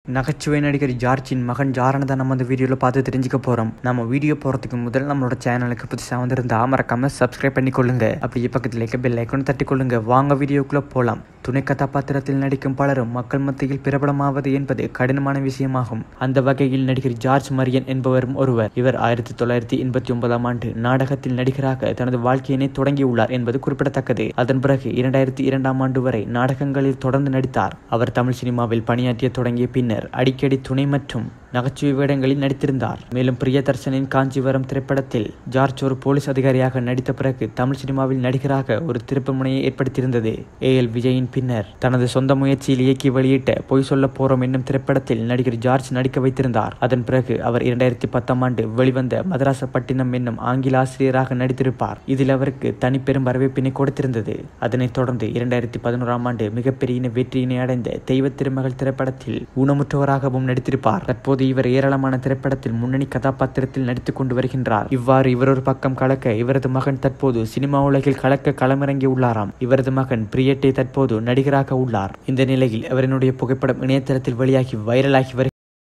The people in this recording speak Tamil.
நகைச்சுவை நடிகர் ஜார்ஜின் மகன் ஜாரனை தான் நம்ம இந்த வீடியோவில் பார்த்து தெரிஞ்சுக்க போகிறோம் நம்ம வீடியோ போகிறதுக்கு முதல் நம்மளோட சேனலுக்கு புதுசாக வந்திருந்தா மறக்காம சப்ஸ்கிரைப் பண்ணிக்கொள்ளுங்க அப்படியே பக்கத்தில் இருக்க பெல் ஐக்கன் தட்டிக்கொள்ளுங்க வாங்க வீடியோக்குள்ளே போகலாம் துணை கதாபாத்திரத்தில் நடிக்கும் பலரும் மக்கள் மத்தியில் பிரபலமாவது என்பது கடினமான விஷயமாகும் அந்த வகையில் நடிகர் ஜார்ஜ் மரியன் என்பவரும் ஒருவர் இவர் ஆயிரத்தி தொள்ளாயிரத்தி எண்பத்தி ஒன்பதாம் ஆண்டு நாடகத்தில் நடிகராக தனது வாழ்க்கையினை தொடங்கியுள்ளார் என்பது குறிப்பிடத்தக்கது அதன் பிறகு இரண்டாயிரத்தி இரண்டாம் ஆண்டு வரை நாடகங்களில் தொடர்ந்து நடித்தார் அவர் தமிழ் சினிமாவில் பணியாற்றிய தொடங்கிய பின்னர் அடிக்கடி துணை மற்றும் நகைச்சுவை வேடங்களில் நடித்திருந்தார் மேலும் பிரியதர்சனின் காஞ்சிவரம் திரைப்படத்தில் ஜார்ஜ் ஒரு போலீஸ் அதிகாரியாக நடித்த பிறகு தமிழ் சினிமாவில் நடிகராக ஒரு திருப்பு முனையை ஏற்படுத்தியிருந்தது ஏ எல் விஜயின் பின்னர் தனது சொந்த முயற்சியில் இயக்கி வெளியிட்ட பொய் சொல்ல போறோம் என்னும் திரைப்படத்தில் நடிகர் ஜார்ஜ் நடிக்க வைத்திருந்தார் அதன் பிறகு அவர் இரண்டாயிரத்தி பத்தாம் ஆண்டு வெளிவந்த மதராசப்பட்டினம் என்னும் ஆங்கில ஆசிரியராக நடித்திருப்பார் இதில் அவருக்கு தனிப்பெரும் வரவேற்பினை கொடுத்திருந்தது அதனைத் தொடர்ந்து இரண்டாயிரத்தி பதினோராம் ஆண்டு மிகப்பெரிய வெற்றியினை அடைந்த தெய்வ திருமகள் திரைப்படத்தில் ஊனமுற்றவராகவும் நடித்திருப்பார் தற்போது இவர் ஏராளமான திரைப்படத்தில் முன்னணி கதாபாத்திரத்தில் நடித்துக் கொண்டு வருகின்றார் இவ்வாறு இவர் ஒரு பக்கம் கலக்க இவரது மகன் தற்போது சினிமா உலகில் கலக்க களமிறங்கி உள்ளாராம் இவரது மகன் பிரியட்டே தற்போது நடிகராக உள்ளார் இந்த நிலையில் அவரினுடைய புகைப்படம் இணையதளத்தில் வெளியாகி வைரலாகி வருகிறது